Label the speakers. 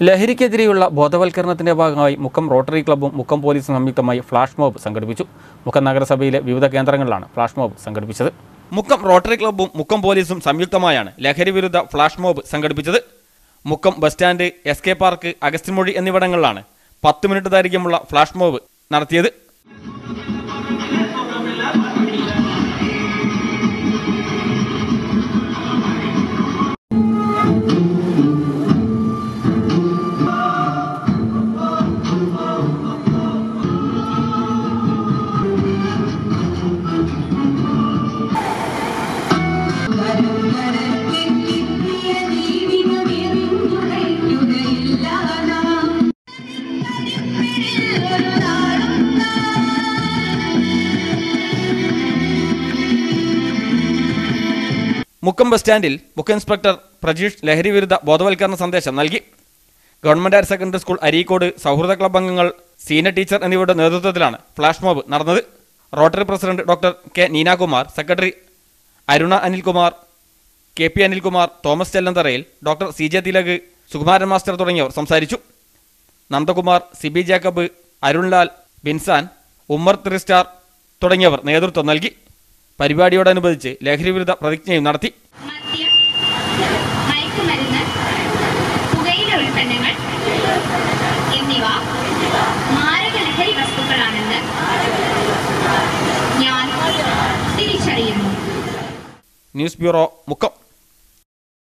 Speaker 1: ലഹരിക്കെതിരെയുള്ള ബോധവൽക്കരണത്തിന്റെ ഭാഗമായി മുക്കം റോട്ടറി ക്ലബ്ബും മുക്കം പോലീസും സംയുക്തമായി ഫ്ലാഷ് മോബ് സംഘടിപ്പിച്ചു മുക്കം നഗരസഭയിലെ വിവിധ കേന്ദ്രങ്ങളിലാണ് ഫ്ലാഷ് മോബ് സംഘടിപ്പിച്ചത് മുക്കം റോട്ടറി ക്ലബ്ബും മുക്കം പോലീസും സംയുക്തമായാണ് ലഹരി വിരുദ്ധ ഫ്ലാഷ് മോബ് സംഘടിപ്പിച്ചത് Mukkam bus stand S K park Agasthyanmuzhi എന്നിവിടങ്ങളിലാണ് പത്ത് മിനിറ്റ് ദൈർഘ്യമുള്ള ഫ്ലാഷ് മോബ് നടത്തിയത് മുക്കം ബസ് സ്റ്റാൻഡിൽ ബുക്ക് ഇൻസ്പെക്ടർ പ്രജീഷ് ലഹരി വിരുദ്ധ ബോധവൽക്കരണ സന്ദേശം നൽകി government higher secondary school Areekode സൗഹൃദ ക്ലബ് അംഗങ്ങൾ സീനിയർ ടീച്ചർ എന്നിവരുടെ നേതൃത്വത്തിലാണ് ഫ്ലാഷ് മോബ് നടന്നത് rotary president doctor K Neenakumar secretary Aruna Anilkumar K P Anilkumar Thomas Chellantharayil doctor C J Thilak Sukumaran master തുടങ്ങിയവർ സംസാരിച്ചു Nandakumar Siby Jacob Arunlal ബിൻസാൻ Ummer three star തുടങ്ങിയവർ നേതൃത്വം നൽകി പരിപാടിയോടനുബന്ധിച്ച് ലഹരി വിരുദ്ധ പ്രതിജ്ഞയും നടത്തി
Speaker 2: മദ്യം മയക്കുമരുന്ന് പുകയില ഉൽപ്പന്നങ്ങൾ എന്നിവ മാരക ലഹരി വസ്തുക്കളാണെന്ന് ഞാൻ തിരിച്ചറിയുന്നു
Speaker 1: ന്യൂസ് ബ്യൂറോ മുക്കം